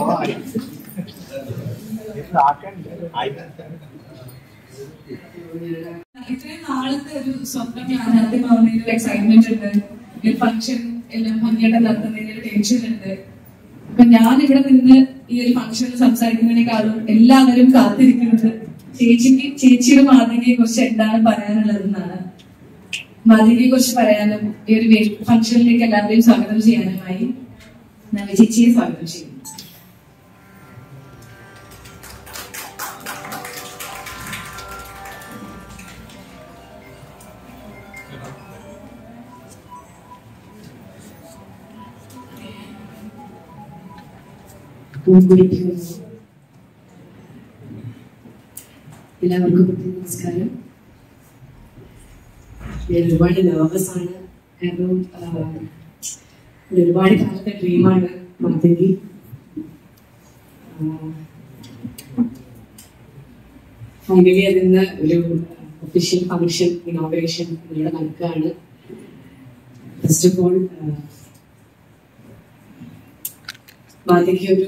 ഇത്രയും നാളത്തെ ഒരു സ്വപ്നം യാഥാർത്ഥ്യമാവുന്നതിൽ ഒരു എക്സൈറ്റ്മെന്റ് ഉണ്ട് ഒരു ഫംഗ്ഷൻ എല്ലാം ഭംഗിയായിട്ട് നടത്തുന്നതിൽ ഒരു ടെൻഷൻ ഉണ്ട് അപ്പൊ ഞാൻ ഇവിടെ നിന്ന് ഈ ഒരു ഫംഗ്ഷനിൽ സംസാരിക്കുന്നതിനേക്കാളും എല്ലാവരും കാത്തിരിക്കുന്നത് ചേച്ചിക്ക് ചേച്ചിയുടെ മാതൃകയെ കുറിച്ച് എന്താണ് പറയാനുള്ളതെന്നാണ് മാതൃകയെ കുറിച്ച് പറയാനും ഈ ഒരു ഫംഗ്ഷനിലേക്ക് എല്ലാവരെയും സ്വാഗതം ചെയ്യാനുമായി നവി ചേച്ചിയെ സ്വാഗതം ചെയ്യുന്നു പൂങ്കുടിക്കുന്നു എല്ലാവർക്കും പ്രത്യേക നമസ്കാരം ഞാൻ ഒരുപാട് നെർവസ് ആണ് കാരണം ആ, ഇത് ഒരുപാട് കാലത്തെ ഡ്രീമാണ് മാതങ്കി ഫൈനലി അതിന്ന് ഒരു ഒഫീഷ്യൽ ഫംഗ്ഷൻ ഇനോഗ്രേഷൻ ഇവിടെ നടക്കുകയാണ് ഫസ്റ്റ് ഓഫ് ഓൾ മാതങ്കി ഒരു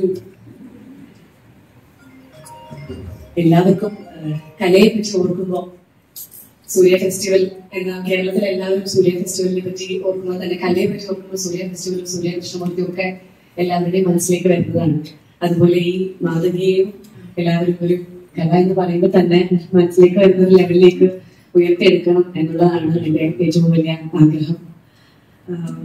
എല്ലാവർക്കും ആ, കലയെ പറ്റി ഓർക്കുമ്പോൾ സൂര്യ ഫെസ്റ്റിവൽ എന്ന കേരളത്തിലെ എല്ലാവരും സൂര്യ ഫെസ്റ്റിവലിനെ പറ്റി ഓർക്കുമ്പോൾ തന്നെ കലയെ പറ്റി ഓർക്കുമ്പോൾ സൂര്യ ഫെസ്റ്റിവലും സൂര്യ കൃഷ്ണമൂർത്തിയും ഒക്കെ എല്ലാവരുടെയും മനസ്സിലേക്ക് വരുന്നതാണ് അതുപോലെ ഈ മാതൃകയും എല്ലാവരും ഒരു കല എന്ന് പറയുമ്പോൾ തന്നെ മനസ്സിലേക്ക് വരുന്ന ഒരു ലെവലിലേക്ക് ഉയർത്തിയെടുക്കണം എന്നുള്ളതാണ് എൻ്റെ ഏറ്റവും വലിയ ആഗ്രഹം ആം,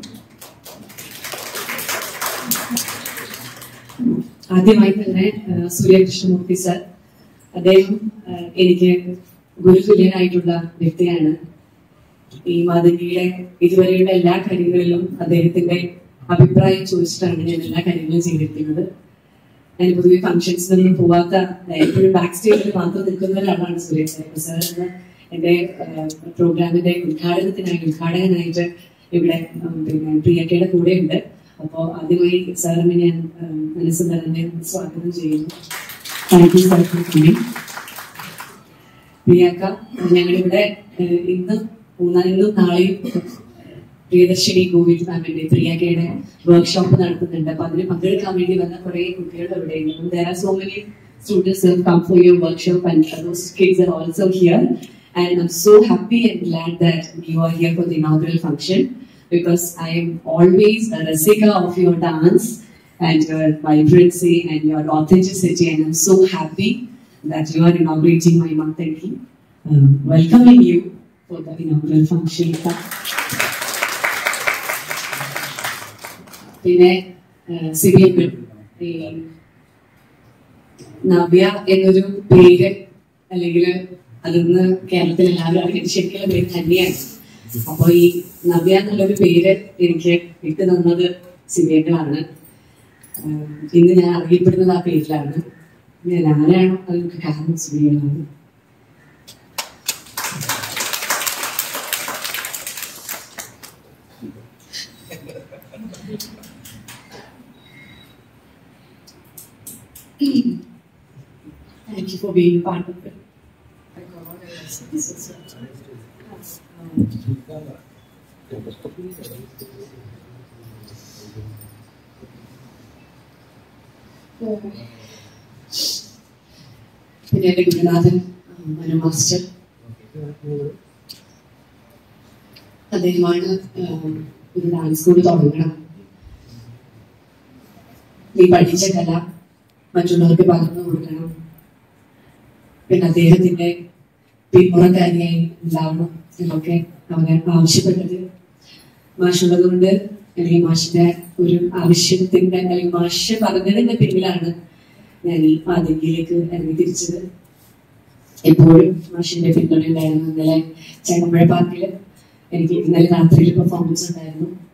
ആദ്യമായി തന്നെ ആ, സൂര്യ കൃഷ്ണമൂർത്തി സർ അദ്ദേഹം ആ, എനിക്ക് ഗുരുതുല്യനായിട്ടുള്ള വ്യക്തിയാണ് ഈ മാതങ്കിയുടെ ഇതുവരെയുള്ള എല്ലാ കാര്യങ്ങളിലും അദ്ദേഹത്തിന്റെ അഭിപ്രായം ചോദിച്ചിട്ടാണ് ഞാൻ എല്ലാ കാര്യങ്ങളും ചെയ്തിരിക്കുന്നത് ഞാൻ പൊതുവെ ഫംഗ്ഷൻസിനൊന്നും പോവാത്ത എപ്പോഴും ബാക്ക് സ്റ്റേജിൽ മാത്രം നിൽക്കുന്ന ഒരാളാണ് സൂര്യ സാർ സാർ എന്ന എന്റെ പ്രോഗ്രാമിന്റെ ഉദ്ഘാടനത്തിനായി ഉദ്ഘാടകനായിട്ട് ഇവിടെ ഉം, പിന്നെ പ്രിയക്കയുടെ കൂടെ ഉണ്ട് അപ്പോൾ ആദ്യമായി സാറിനെ ഞാൻ ഉം, മനസ്സ് നിറഞ്ഞ് സ്വാഗതം ചെയ്യുന്നു thank you sir for coming പ്രിയക്ക ഞങ്ങളിവിടെ ഏഹ്, ഇന്ന് മൂന്നാം ഇന്നും നാളെയും പ്രിയദർശിനി ഗോവിന്ദ് മാമിന്റെ പ്രിയക്കയുടെ വർക്ക്ഷോപ്പ് നടത്തുന്നുണ്ട് അപ്പൊ അതിന് പങ്കെടുക്കാൻ വേണ്ടി വന്ന കുറെ കുട്ടികൾ ഇവിടെയുണ്ട് there are so many students have come for your workshop and those kids are also here and I'm so happy and glad that you are here for the inaugural function because I am always a rasika of your dance and your vibrancy and your authenticity and I'm so happy that you are inaugurating my Matangi, um, welcoming you for the inaugural function. പിന്നെ സിബിഎമ്മിൽ ഈ നവ്യ എന്നൊരു പേര് അല്ലെങ്കിൽ അതിന്ന് കേരളത്തിൽ എല്ലാവരും അറിയുന്ന ശരിക്കുള്ള പേര് തന്നെയാണ് അപ്പൊ ഈ നവ്യ എന്നുള്ളൊരു പേര് എനിക്ക് ഇട്ട് തന്നത് സിബിഎമ്മിലാണ് ഇന്ന് ഞാൻ അറിയപ്പെടുന്നത് ആ പേരിലാണ് ഞാൻ ആരാണോ അതിനൊക്കെ കാരണം സിബിഎമ്മാണ് Thank you for being part of it. പിന്നെ എന്റെ ഗുരുനാഥൻ ഉം, മനു മാസ്റ്റർ അദ്ദേഹമാണ് ഉം, ഒരു ഡാൻസ് സ്കൂൾ തുടങ്ങണം നീ പഠിച്ച കല മറ്റുള്ളവർക്ക് പകർന്നു കൊടുക്കണം പിന്നെ അദ്ദേഹത്തിന്റെ പിന്മുറക്കാരിയായി ഉണ്ടാവണം എന്നൊക്കെ അവരെ ആവശ്യപ്പെട്ടത് മാഷുള്ളത് കൊണ്ട് അല്ലെങ്കിൽ മാഷിന്റെ ഒരു ആവശ്യത്തിന്റെ അല്ലെങ്കിൽ മാഷ് പറഞ്ഞതിന്റെ പിന്നിലാണ് ഞാൻ ഈ പാതകിയിലേക്ക് ഇറങ്ങി തിരിച്ചത് എപ്പോഴും മാഷിന്റെ പിന്തുണ ഉണ്ടായിരുന്നു ഇന്നലെ ചേട്ടമ്പഴ പാർക്കിൽ എനിക്ക് ഇന്നലെ രാത്രിയിൽ പെർഫോമൻസ് ഉണ്ടായിരുന്നു